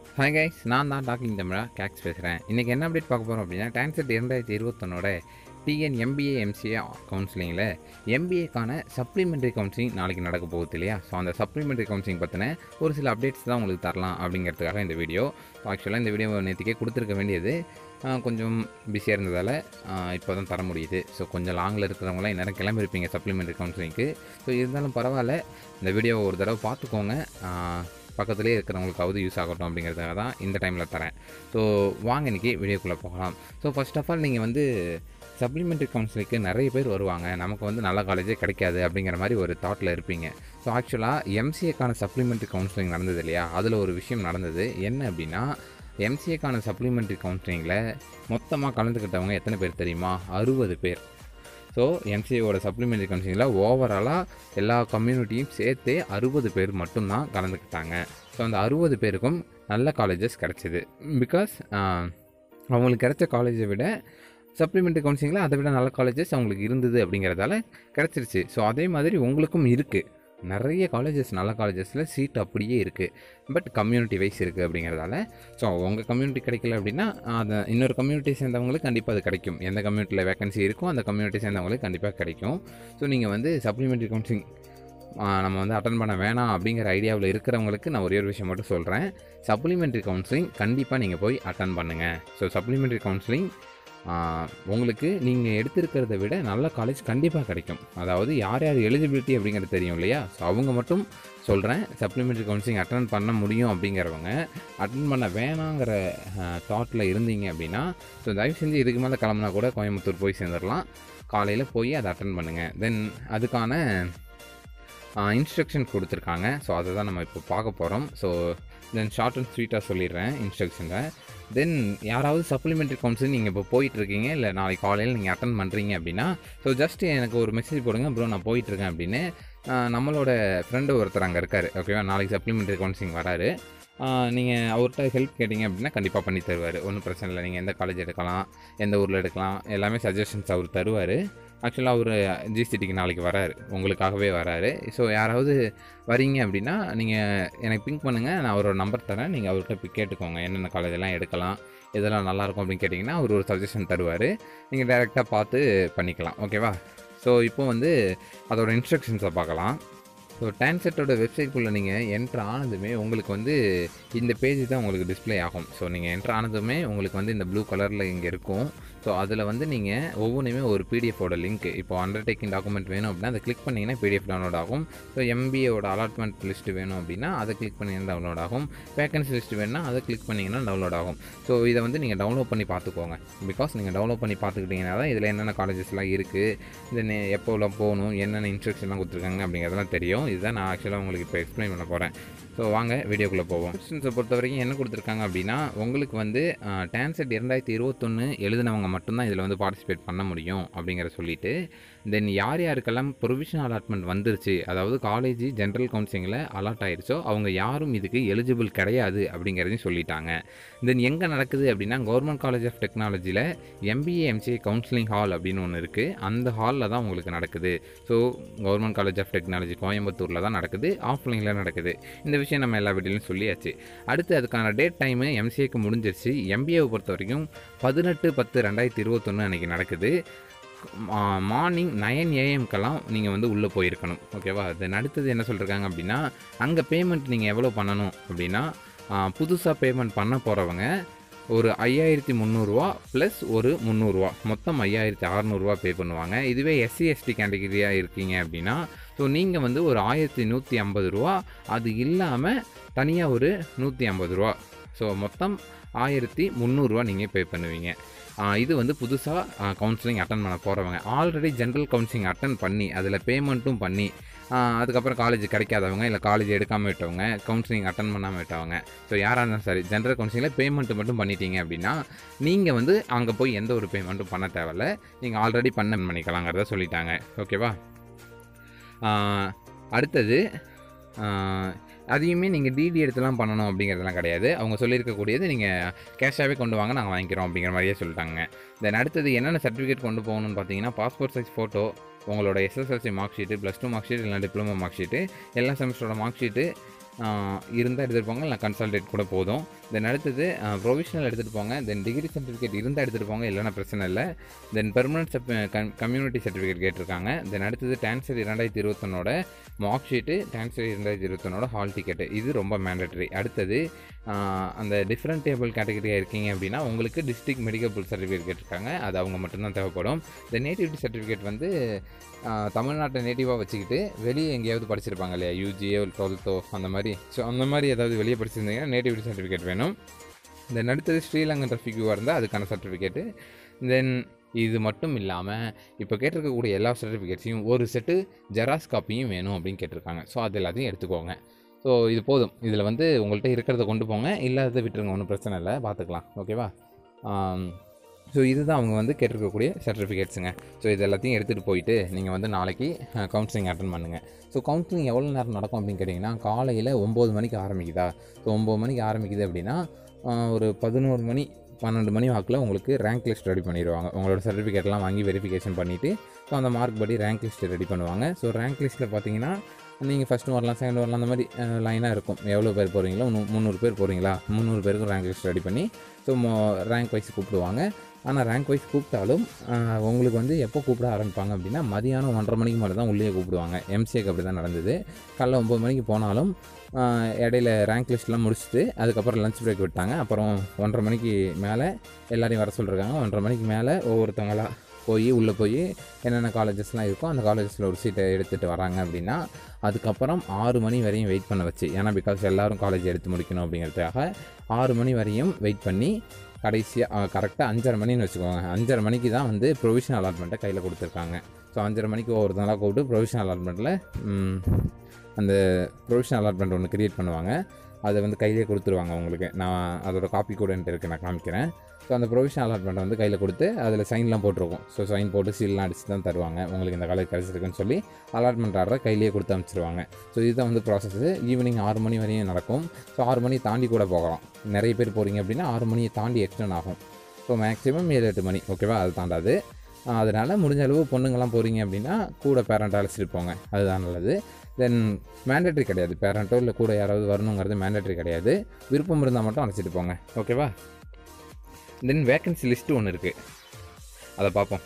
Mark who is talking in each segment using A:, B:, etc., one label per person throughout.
A: hi guys நான் தான் docking தமிழா கேக்ஸ் பேசுகிறேன் இன்றைக்கி என்ன அப்டேட் பார்க்க போகிறோம் அப்படின்னா டான்செட் இரண்டாயிரத்தி இருபத்தொன்னோட டிஎன் எம்பிஏ எம்சிஏ கவுன்சிலிங்கில் எம்பிஏக்கான சப்ளிமெண்ட்ரி கவுன்சிலிங் நாளைக்கு நடக்க போகுது இல்லையா ஸோ அந்த சப்ளிமெண்ட்ரி கவுன்சிலிங் பற்றின ஒரு சில அப்டேட்ஸ் தான் உங்களுக்கு தரலாம் அப்படிங்கிறதுக்காக இந்த வீடியோ ஆக்சுவலாக இந்த வீடியோ நேற்றுக்கே கொடுத்துருக்க வேண்டியது ஆஹ், கொஞ்சம் பிஸியாக இருந்ததால் இப்போ தான் தர முடியுது ஸோ கொஞ்சம் லாங்கில் இருக்கிறவங்களாம் இந்நேரம் கிளம்பியிருப்பீங்க சப்ளிமெண்ட்ரி கவுன்சிலிங்க்கு ஸோ இருந்தாலும் பரவாயில்ல இந்த வீடியோவை ஒரு தடவை பார்த்துக்கோங்க ஆஹ், பக்கத்துலேயே இருக்கிறவங்களுக்காவது யூஸ் ஆகட்டும் அப்படிங்கிறதுக்காக தான் இந்த டைமில் தரேன் ஸோ வாங்க இன்றைக்கி வீடியோக்குள்ளே போகலாம் ஸோ ஃபர்ஸ்ட் ஆஃப் ஆல் நீங்கள் வந்து சப்ளிமெண்ட்ரி கவுன்சிலிங்க்கு நிறைய பேர் வருவாங்க நமக்கு வந்து நல்ல காலேஜே கிடைக்காது அப்படிங்கிற மாதிரி ஒரு தாட்டில் இருப்பீங்க ஸோ ஆக்சுவலாக எம்சிஏக்கான சப்ளிமெண்ட்ரி கவுன்சிலிங் நடந்தது இல்லையா அதில் ஒரு விஷயம் நடந்தது என்ன அப்படின்னா எம்சிஏக்கான சப்ளிமெண்ட்ரி கவுன்சிலிங்கில் மொத்தமாக கலந்துக்கிட்டவங்க எத்தனை பேர் தெரியுமா அறுபது பேர் ஸோ எம்சிஏவோட சப்ளிமெண்ட்ரி கவுன்சிலிங்கில் ஓவராலாக எல்லா கம்யூனிட்டியும் சேர்த்தே அறுபது பேர் மட்டும்தான் கலந்துக்கிட்டாங்க ஸோ அந்த அறுபது பேருக்கும் நல்ல காலேஜஸ் கிடச்சிது பிகாஸ் அவங்களுக்கு கிடைச்ச காலேஜை விட சப்ளிமெண்ட்ரி கவுன்சிலிங்கில் அதை விட நல்ல காலேஜஸ் அவங்களுக்கு இருந்தது அப்படிங்கிறதால கிடச்சிருச்சு ஸோ அதே மாதிரி உங்களுக்கும் இருக்குது நிறைய காலேஜஸ் நல்ல காலேஜஸில் சீட் அப்படியே இருக்குது பட் கம்யூனிட்டி வைஸ் இருக்குது அப்படிங்கிறதால ஸோ உங்கள் கம்யூனிட்டி கிடைக்கல அப்படின்னா அதை இன்னொரு கம்யூனிட்டி சேர்ந்தவங்களுக்கு கண்டிப்பாக அது கிடைக்கும் எந்த கம்யூனிட்டியில் வேகன்சி இருக்கோ அந்த கம்யூனிட்டி சேர்ந்தவங்களுக்கு கண்டிப்பாக கிடைக்கும் ஸோ நீங்கள் வந்து சப்ளிமெண்ட்ரி கவுன்சிலிங் நம்ம வந்து அட்டன் பண்ண வேணாம் அப்படிங்கிற ஐடியாவில் இருக்கிறவங்களுக்கு நான் ஒரே ஒரு விஷயம் மட்டும் சொல்கிறேன் சப்ளிமெண்ட்ரி கவுன்சிலிங் கண்டிப்பாக நீங்கள் போய் அட்டன் பண்ணுங்கள் ஸோ சப்ளிமெண்ட்ரி கவுன்சிலிங் உங்களுக்கு நீங்கள் எடுத்திருக்கிறத விட நல்ல காலேஜ் கண்டிப்பாக கிடைக்கும் அதாவது யார் யார் எலிஜிபிலிட்டி அப்படிங்கிறது தெரியும் இல்லையா ஸோ அவங்க மட்டும் சொல்கிறேன் சப்ளிமெண்ட்ரி கவுன்சிலிங் அட்டன் பண்ண முடியும் அப்படிங்கிறவங்க அட்டன் பண்ண வேணாங்கிற தாட்டில் இருந்தீங்க அப்படின்னா ஸோ தயவு செஞ்சு இதுக்கு மேலே கிளம்புனா கூட கோயம்புத்தூர் போய் சேர்ந்துடலாம் காலையில் போய் அதை அட்டன் பண்ணுங்கள் தென் அதுக்கான இன்ஸ்ட்ரக்ஷன் கொடுத்துருக்காங்க ஸோ அதை தான் நம்ம இப்போ பார்க்க போகிறோம் ஸோ தென் ஷார்ட் அண்ட் ஸ்வீட்டாக சொல்லிடுறேன் இன்ஸ்ட்ரக்ஷனில் தென் யாராவது சப்ளிமெண்ட்ரி கவுன்சிலிங் நீங்கள் இப்போ போயிட்டுருக்கீங்க இல்லை நாளைக்கு காலையில் நீங்கள் அட்டன் பண்ணுறீங்க அப்படின்னா ஸோ ஜஸ்ட் எனக்கு ஒரு மெசேஜ் போடுங்க ப்ரோ நான் போயிட்டுருக்கேன் அப்படின்னு ஆஹ் நம்மளோட ஃப்ரெண்டு ஒருத்தர் அங்கே இருக்கார் ஓகேவா நாளைக்கு சப்ளிமெண்ட்ரி கவுன்சிலிங் வராரு நீங்கள் அவர்கிட்ட ஹெல்ப் கேட்டிங்க அப்படின்னா கண்டிப்பாக பண்ணி தருவார் ஒன்றும் பிரச்சனை இல்லை நீங்கள் எந்த காலேஜ் எடுக்கலாம் எந்த ஊரில் எடுக்கலாம் எல்லாமே சஜஷன்ஸ் அவர் தருவார் ஆக்சுவலாக அவர் ஜிசிடிக்கு நாளைக்கு வராரு உங்களுக்காகவே வராரு ஸோ யாராவது வரீங்க அப்படின்னா நீங்கள் எனக்கு பிங்க் பண்ணுங்கள் நான் அவரோட நம்பர் தரேன் நீங்கள் அவர்கிட்ட போய் கேட்டுக்கோங்க என்னென்ன காலேஜெல்லாம் எடுக்கலாம் இதெல்லாம் நல்லாயிருக்கும் அப்படின்னு கேட்டிங்கன்னா அவர் ஒரு சஜஷன் தருவார் நீங்கள் டைரெக்டாக பார்த்து பண்ணிக்கலாம் ஓகேவா ஸோ இப்போ வந்து அதோட இன்ஸ்ட்ரக்ஷன்ஸை பார்க்கலாம் ஸோ டான்செட்டோட வெப்சைட்குள்ளே நீங்கள் என்ட்ரு ஆனதுமே உங்களுக்கு வந்து இந்த பேஜ் தான் உங்களுக்கு டிஸ்ப்ளே ஆகும் ஸோ நீங்கள் என்ட்ரு ஆனதுமே உங்களுக்கு வந்து இந்த ப்ளூ கலரில் இங்கே இருக்கும் ஸோ அதில் வந்து நீங்கள் ஒவ்வொன்றுமே ஒரு பிடிஎஃபோட லிங்க் இப்போ அண்டர்டேக்கிங் டாக்குமெண்ட் வேணும் அப்படின்னா அதை கிளிக் பண்ணிங்கன்னா பிடிஎஃப் டவுன்லோட் ஆகும் ஸோ எம்பிஏவோட அலாட்மெண்ட் லிஸ்ட் வேணும் அப்படின்னா அதை கிளிக் பண்ணிங்கன்னா டவுன்லோட் ஆகும் வேகன்சி லிஸ்ட் வேணும்னா அதை கிளிக் பண்ணிங்கன்னா டவுன்லோட் ஆகும் ஸோ இதை வந்து நீங்கள் டவுன்லோட் பண்ணி பார்த்துக்கோங்க பிகாஸ் நீங்கள் டவுன்லோட் பண்ணி பார்த்துக்கிட்டிங்கன்னா தான் இதில் என்னென்ன காலேஜஸ்லாம் இருக்குது இது நே- எப்போலாம் போகணும் என்னென்ன இன்ஸ்ட்ரக்ஷன்லாம் கொடுத்துருக்காங்க அப்படிங்கிறதெல்லாம் தெரியும் இதுதான் நான் ஆக்சுவலாக உங்களுக்கு இப்போ எக்ஸ்பிளைன் பண்ண போகிறேன் ஸோ வாங்க வீடியோக்குள்ளே போவோம் கொஸ்டின்ஸை பொறுத்த வரைக்கும் என்ன கொடுத்துருக்காங்க அப்படின்னா உங்களுக்கு வந்து டான்செட் இரண்டாயிரத்தி இருபத்தொன்று எழுதினவங்க மட்டும்தான் இதில் வந்து பார்ட்டிசிபேட் பண்ண முடியும் அப்படிங்கிற சொல்லிட்டு தென் யார் யாருக்கெல்லாம் ப்ரொவிஷனல் அலாட்மெண்ட் வந்துருச்சு அதாவது காலேஜ் ஜென்ரல் கவுன்சிலிங்கில் அலாட் ஆயிருச்சோ அவங்க யாரும் இதுக்கு எலிஜிபிள் கிடையாது அப்படிங்கிறதையும் சொல்லிட்டாங்க தென் எங்கே நடக்குது அப்படின்னா கவர்மெண்ட் காலேஜ் ஆஃப் டெக்னாலஜியில் எம்பிஏ எம்சிஏ கவுன்சிலிங் ஹால் அப்படின்னு ஒன்று இருக்குது அந்த ஹாலில் தான் உங்களுக்கு நடக்குது so government college of technology கோயம்புத்தூரில் தான் நடக்குது ஆஃப்லைனில் நடக்குது இந்த விஷயம் நம்ம எல்லா வீட்டிலையும் சொல்லியாச்சு அடுத்து அதுக்கான டேட் டைமு எம்சிஏக்கு முடிஞ்சிருச்சு எம்பிஏவை பொறுத்த வரைக்கும் பதினெட்டு பத்து ரெண்டாயிரத்தி இருபத்தொன்று அன்றைக்கி நடக்குது மார்னிங் நைன் ஏஎம்க்கெல்லாம் நீங்கள் வந்து உள்ளே போயிருக்கணும் ஓகேவா தென் அடுத்தது என்ன சொல்லியிருக்காங்க அப்படின்னா அங்கே பேமெண்ட் நீங்கள் எவ்வளோ பண்ணணும் அப்படின்னா புதுசாக பேமெண்ட் பண்ண போகிறவங்க ஒரு ஐயாயிரத்தி முந்நூறுரூவா ப்ளஸ் ஒரு முந்நூறுரூவா மொத்தம் ஐயாயிரத்தி அறநூறுவா பே பண்ணுவாங்க இதுவே எஸ்சி எஸ்டி கேட்டகிரியாக இருக்கீங்க அப்படின்னா ஸோ நீங்கள் வந்து ஒரு ஆயிரத்தி நூற்றி ஐம்பது ரூபா அது இல்லாமல் தனியாக ஒரு நூற்றி ஐம்பது ரூபா ஸோ மொத்தம் ஆயிரத்தி முந்நூறுரூவா நீங்கள் பே பண்ணுவீங்க ஆ, இது வந்து புதுசாக கவுன்சிலிங் அட்டன் பண்ண போகிறவங்க ஆல்ரெடி ஜென்ரல் கவுன்சிலிங் அட்டன் பண்ணி அதில் பேமெண்ட்டும் பண்ணி ஆ, அதுக்கப்புறம் காலேஜ் கிடைக்காதவங்க இல்லை காலேஜ் எடுக்காமல் விட்டவங்க கவுன்சிலிங் அட்டன் பண்ணாமல் விட்டவங்க ஸோ யாராக இருந்தாலும் சரி ஜென்ரல் கவுன்சிலிங்கில் பேமெண்ட் மட்டும் பண்ணிட்டீங்க அப்படின்னா நீங்கள் வந்து அங்கே போய் எந்த ஒரு பேமெண்ட்டும் பண்ண தேவையில்ல நீங்கள் ஆல்ரெடி பண்ண பண்ணிக்கலாங்கிறத சொல்லிட்டாங்க ஓகேவா ஆ, அடுத்தது ஆ, அதையுமே நீங்கள் டிடி எடுத்துலாம் பண்ணணும் அப்படிங்கிறதெல்லாம் கிடையாது அவங்க சொல்லியிருக்கக்கூடியது நீங்கள் கேஷாகவே கொண்டு வாங்க நாங்கள் வாங்கிக்கிறோம் அப்படிங்கிற மாதிரியே சொல்லிட்டாங்க தென் அடுத்தது என்னென்ன சர்டிஃபிகேட் கொண்டு போகணும்னு பார்த்தீங்கன்னா பாஸ்போர்ட் சைஸ் ஃபோட்டோ உங்களோட SSLC mark sheet plus two mark sheet இல்லை டிப்ளமோ மார்க் ஷீட்டு எல்லா செமஸ்டரோட மார்க் ஷீட்டு இருந்தால் எடுத்துகிட்டு போங்க இல்லை கன்சல்டேட் கூட போதும் தென் அடுத்தது ப்ரொவிஷனல் எடுத்துகிட்டு போங்க தென் டிகிரி சர்டிஃபிகேட் இருந்தால் எடுத்துகிட்டு போங்க இல்லைன்னா பிரச்சனை இல்லை then permanent sub community certificate கேட்டிருக்காங்க தென் அடுத்தது டான்சர் இரண்டாயிரத்தி இருபத்தொன்னோட மார்க் ஷீட்டு டான்சர் இரண்டாயிரத்தி இருபத்தொன்னோட ஹால் டிக்கெட்டு இது ரொம்ப மேண்டட்ரி அடுத்தது ஆஹ், அந்த டிஃப்ரெண்ட் டேபிள் கேட்டகரியாக இருக்கீங்க அப்படின்னா உங்களுக்கு டிஸ்ட்ரிக்ட் மெடிக்கல் சர்டிஃபிகேட் கேட்டிருக்காங்க அது அவங்க மட்டும்தான் தேவைப்படும் இந்த நேட்டிவிட்டி சர்டிஃபிகேட் வந்து ஆஹ், தமிழ்நாட்டை நேட்டிவாக வச்சுக்கிட்டு வெளியே எங்கேயாவது படிச்சிருப்பாங்க இல்லையா யூஜியோ டுவெல்த்தோ அந்த மாதிரி ஸோ அந்த மாதிரி ஏதாவது வெளியே படிச்சிருந்தீங்கன்னா நேட்டிவிட்டி சர்டிஃபிகேட் வேணும் தென் அடுத்தது ஸ்ரீலங்கன் ரஃபிக்யூவாக இருந்தால் அதுக்கான சர்டிஃபிகேட்டு தென் இது மட்டும் இல்லாமல் இப்போ கேட்டிருக்கக்கூடிய எல்லா சர்டிஃபிகேட்ஸையும் ஒரு செட்டு ஜெராக்ஸ் காப்பியும் வேணும் அப்படின்னு கேட்டிருக்காங்க ஸோ அது எல்லாத்தையும் எடுத்துக்கோங்க ஸோ இது போதும் இதில் வந்து உங்கள்கிட்ட இருக்கிறத கொண்டு போங்க இல்லாததை விட்டுருங்க ஒன்றும் பிரச்சனை இல்லை பார்த்துக்கலாம் ஓகேவா ஸோ இதுதான் அவங்க வந்து கேட்டிருக்கக்கூடிய சர்டிஃபிகேட்ஸுங்க ஸோ இது எல்லாத்தையும் எடுத்துகிட்டு போயிட்டு நீங்கள் வந்து நாளைக்கு கவுன்சிலிங் அட்டன் பண்ணுங்கள் ஸோ கவுன்சிலிங் எவ்வளோ நேரம் நடக்கும் அப்படின்னு கேட்டிங்கன்னா காலையில் ஒம்பது மணிக்கு ஆரம்பிக்குதா ஸோ ஒம்பது மணிக்கு ஆரம்பிக்குது அப்படின்னா ஆஹ், ஒரு பதினோரு மணி பன்னெண்டு மணி வாக்கில் உங்களுக்கு ரேங்க் லிஸ்ட் ரெடி பண்ணிடுவாங்க உங்களோட சர்டிஃபிகேட்லாம் வாங்கி வெரிஃபிகேஷன் பண்ணிவிட்டு ஸோ அந்த மார்க் படி ரேங்க் லிஸ்ட் ரெடி பண்ணுவாங்க ஸோ ரேங்க் லிஸ்ட்டில் பார்த்தீங்கன்னா நீங்கள் ஃபஸ்ட்டு வரலாம் செகண்ட் வரலாம் அந்த மாதிரி லைனாக இருக்கும் எவ்வளோ பேர் போகிறீங்களோ நூ- முந்நூறு பேர் போகிறீங்களா முந்நூறு பேருக்கு ரேங்க் லிஸ்ட் ரெடி பண்ணி ஸோ ரேங்க் வைஸ் கூப்பிடுவாங்க ஆனால் ரேங்க் வைஸ் கூப்பிட்டாலும் ஆஹ், உங்களுக்கு வந்து எப்போ கூப்பிட ஆரம்பிப்பாங்க அப்படின்னா மதியானம் ஒன்றரை மணிக்கு மேலே தான் உள்ளே கூப்பிடுவாங்க எம்சிஏக்கு அப்படி தான் நடந்தது காலைல ஒம்பது மணிக்கு போனாலும் ஆஹ், இடையில ரேங்க் லிஸ்ட்லாம் முடிச்சுட்டு அதுக்கப்புறம் லஞ்ச் பிரேக் விட்டாங்க அப்புறம் ஒன்றரை மணிக்கு மேலே எல்லாரையும் வர சொல்லிருக்காங்க ஒன்றரை மணிக்கு மேலே ஒவ்வொருத்தங்களா போய் உள்ளே போய் என்னென்ன காலேஜஸ்லாம் இருக்கோ அந்த காலேஜஸில் ஒரு சீட்டை எடுத்துகிட்டு வராங்க அப்படின்னா அதுக்கப்புறம் ஆறு மணி வரையும் வெயிட் பண்ண வச்சு ஏன்னா பிகாஸ் எல்லாரும் காலேஜ் எடுத்து முடிக்கணும் அப்படிங்கிறதுக்காக ஆறு மணி வரையும் வெயிட் பண்ணி கடைசியாக கரெக்டாக அஞ்சரை மணின்னு வச்சுக்கோங்க அஞ்சரை மணிக்கு தான் வந்து ப்ரொவிஷனல் அலாட்மெண்ட்டை கையில் கொடுத்துருக்காங்க ஸோ அஞ்சரை மணிக்கு ஒவ்வொருத்தங்களா கூப்பிட்டு ப்ரொவிஷனல் அலாட்மெண்ட்டில் அந்த ப்ரொவிஷனல் அலாட்மெண்ட் ஒன்று கிரியேட் பண்ணுவாங்க அதை வந்து கையிலே கொடுத்துருவாங்க உங்களுக்கு நான் அதோட காப்பி கூட என்கிட்ட இருக்குது நான் காமிக்கிறேன் ஸோ அந்த ப்ரொவிஷனல் அலாட்மெண்ட் வந்து கையில் கொடுத்து அதில் சைன்லாம் போட்டிருக்கும் ஸோ சைன் போட்டு சீல்லாம் அடிச்சு தான் தருவாங்க உங்களுக்கு இந்த காலேஜ் கிடச்சிருக்குன்னு சொல்லி அலாட்மெண்ட் ஆர்டரை கையிலேயே கொடுத்து அனுப்பிச்சிருவாங்க ஸோ இதுதான் வந்து ப்ராசஸ் ஈவினிங் ஆறு மணி வரையும் நடக்கும் ஸோ ஆறு மணி தாண்டி கூட போகலாம் நிறைய பேர் போகிறீங்க அப்படின்னா ஆறு மணியை தாண்டி எக்ஸ்டெண்ட் ஆகும் ஸோ மேக்ஸிமம் ஏழு எட்டு மணி ஓகேவா அது தாண்டாது அதனால் முடிஞ்ச அளவு பொண்ணுங்கள்லாம் போகிறீங்க அப்படின்னா கூட பேரண்ட் அழைச்சிட்டு போங்க அதுதான் நல்லது தென் மேண்டட்ரி கிடையாது பேரண்ட்டோ இல்லை கூட யாராவது வரணுங்கிறது மேண்டட்ரி கிடையாது விருப்பம் இருந்தால் மட்டும் அழைச்சிட்டு போங்க ஓகேவா தென் வேக்கன்சி லிஸ்ட்டு ஒன்று இருக்குது அதை பார்ப்போம்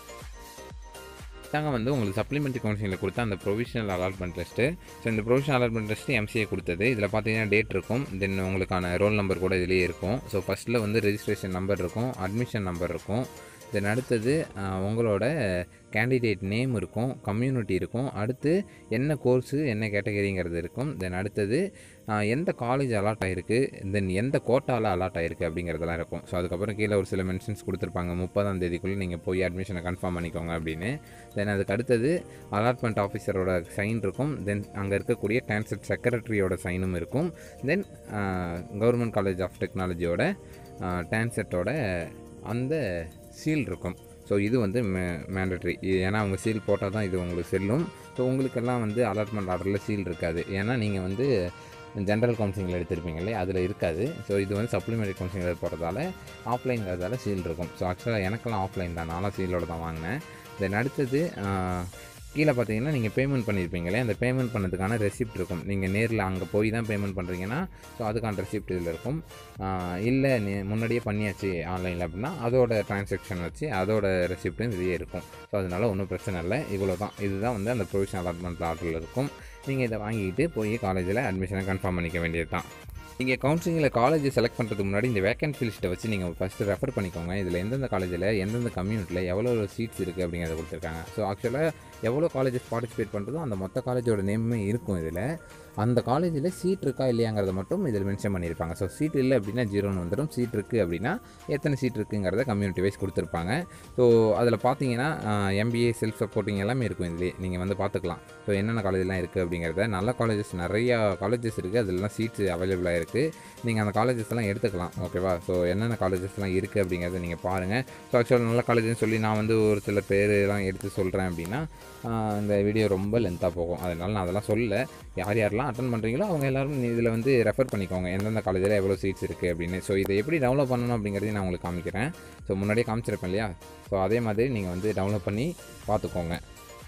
A: தாங்க வந்து உங்களுக்கு சப்ளிமெண்ட்ரி கவுன்சிலில் கொடுத்த அந்த ப்ரொவிஷனல் அலாட்மெண்ட் லிஸ்ட்டு ஸோ இந்த ப்ரொவிஷனல் அலாட்மெண்ட் லிஸ்ட்டு எம்சிஏ கொடுத்தது இதில் பார்த்தீங்கன்னா டேட் இருக்கும் தென் உங்களுக்கான ரோல் நம்பர் கூட இதுலேயே இருக்கும் ஸோ ஃபஸ்ட்டில் வந்து ரெஜிஸ்ட்ரேஷன் நம்பர் இருக்கும் அட்மிஷன் நம்பர் இருக்கும் தென் அடுத்தது ஆஹ், உங்களோட கேண்டிடேட் நேம் இருக்கும் கம்யூனிட்டி இருக்கும் அடுத்து என்ன கோர்ஸு என்ன கேட்டகரிங்கிறது இருக்கும் தென் அடுத்தது ஆஹ், எந்த காலேஜ் அலாட் ஆகிருக்கு தென் எந்த கோட்டாவில் அலாட் ஆகிருக்கு அப்படிங்கிறதெல்லாம் இருக்கும் ஸோ அதுக்கப்புறம் கீழே ஒரு சில மென்ஷன்ஸ் கொடுத்துருப்பாங்க முப்பதாம் தேதிக்குள்ளே நீங்கள் போய் அட்மிஷனை கன்ஃபார்ம் பண்ணிக்கோங்க அப்படின்னு தென் அதுக்கு அடுத்தது அலாட்மெண்ட் ஆஃபீஸரோட சைன் இருக்கும் தென் அங்கே இருக்கக்கூடிய டிரான்ஸ்ஃபர் செக்ரட்டரியோட சைனும் இருக்கும் தென் கவர்மெண்ட் காலேஜ் ஆஃப் டெக்னாலஜியோட டான்செட்டோட அந்த சீல் இருக்கும் ஸோ இது வந்து மே மேண்டட்ரி ஏன்னா அவங்க சீல் போட்டால் தான் இது உங்களுக்கு செல்லும் ஸோ உங்களுக்கெல்லாம் வந்து அலாட்மெண்ட் ஆர்டரில் சீல் இருக்காது ஏன்னா நீங்கள் வந்து ஜென்ரல் கவுன்சிலிங்கில் எடுத்திருப்பீங்களே அதில் இருக்காது ஸோ இது வந்து சப்ளிமெண்ட்ரி கவுன்சிலிங்கில் போகிறதால ஆஃப்லைன்கிறதால சீல் இருக்கும் ஸோ ஆக்சுவலாக எனக்கெல்லாம் ஆஃப்லைன் தான் நானும் சீலோட தான் வாங்கினேன் தென் அடுத்தது ஆஹ், கீழே பார்த்தீங்கன்னா நீங்கள் பேமெண்ட் பண்ணியிருப்பீங்களே அந்த பேமெண்ட் பண்ணதுக்கான ரெசிப்ட் இருக்கும் நீங்கள் நேரில் அங்கே போய் தான் பேமெண்ட் பண்ணுறீங்கன்னா ஸோ அதுக்கான ரெசிப்ட் இதில் இருக்கும் இல்லை நீ முன்னாடியே பண்ணியாச்சு ஆன்லைனில் அப்படின்னா அதோட டிரான்சாக்ஷன் வச்சு அதோட ரெசிப்ட்டும் இதுலேயே இருக்கும் ஸோ அதனால ஒன்றும் பிரச்சனை இல்லை இவ்வளோ தான் இதுதான் வந்து அந்த ப்ரொவிஷனல் அலாட்மெண்ட் ஆர்டரில் இருக்கும் நீங்கள் இதை வாங்கிட்டு போய் காலேஜில் அட்மிஷனை கன்ஃபார்ம் பண்ணிக்க வேண்டியது தான் நீங்கள் கவுன்சிலிங்கில் காலேஜ் செலக்ட் பண்ணுறதுக்கு முன்னாடி இந்த வேகன்சி லிஸ்ட்டை வச்சு நீங்கள் ஃபஸ்ட்டு ரெஃபர் பண்ணிக்கோங்க இதில் எந்தெந்த காலேஜில் எந்தெந்த கம்யூனிட்டியில் எவ்வளோ சீட்ஸ் இருக்குது அப்படிங்கிறத கொடுத்துருக்காங்க ஸோ ஆக்சுவலாக எவ்வளோ காலேஜஸ் பார்ட்டிசிபேட் பண்ணுறதோ அந்த மொத்த காலேஜோட நேமுமே இருக்கும் இதில் அந்த காலேஜில் சீட் இருக்கா இல்லையாங்கிறத மட்டும் இதில் மென்ஷன் பண்ணியிருப்பாங்க ஸோ சீட் இல்லை அப்படின்னா ஜீரோன்னு வந்துடும் சீட் இருக்குது அப்படின்னா எத்தனை சீட் இருக்குங்கிறத கம்யூனிட்டி வைஸ் கொடுத்துருப்பாங்க ஸோ அதில் பார்த்தீங்கன்னா எம்பிஏ செல்ஃப் சப்போர்ட்டிங் எல்லாமே இருக்கும் இதுலேயே நீங்கள் வந்து பார்த்துக்கலாம் ஸோ என்னென்ன காலேஜ்லாம் இருக்குது அப்படிங்கிறத நல்ல காலேஜஸ் நிறையா காலேஜஸ் இருக்குது அதெல்லாம் சீட்ஸ் அவைலபிளாக இருக்குது நீங்கள் அந்த காலேஜஸ் எல்லாம் எடுத்துக்கலாம் ஓகேவா ஸோ என்னென்ன காலேஜஸ்லாம் இருக்குது அப்படிங்கிறத நீங்கள் பாருங்கள் ஸோ ஆக்சுவலாக நல்ல காலேஜ்னு சொல்லி நான் வந்து ஒரு சில பேரெல்லாம் எடுத்து சொல்கிறேன் அப்படின்னா ஆஹ் இந்த வீடியோ ரொம்ப லென்த்தாக போகும் அதனால நான் அதெல்லாம் சொல்லல யார் யாரெல்லாம் அட்டன் பண்ணுறீங்களோ அவங்க எல்லாரும் இதில் வந்து ரெஃபர் பண்ணிக்கோங்க எந்தெந்த காலேஜில் எவ்வளோ சீட்ஸ் இருக்குது அப்படின்னு ஸோ இதை எப்படி டவுன்லோட் பண்ணணும் அப்படிங்கிறதையும் நான் உங்களுக்கு காமிக்கிறேன் ஸோ முன்னாடியே காமிச்சிருப்பேன் இல்லையா ஸோ அதே மாதிரி நீங்கள் வந்து டவுன்லோட் பண்ணி பார்த்துக்கோங்க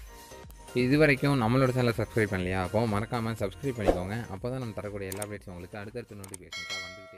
A: இது வரைக்கும் நம்மளோட சேனலை சப்ஸ்கிரைப் பண்ணலையா அப்போ மறக்காமல் சப்ஸ்கிரைப் பண்ணிக்கோங்க அப்போ தான் நம்ம தரக்கூடிய எல்லா அப்டேட்ஸும் உங்களுக்கு அடுத்தடுத்த நோட்டிஃபிகேஷன்ஸாக வந்து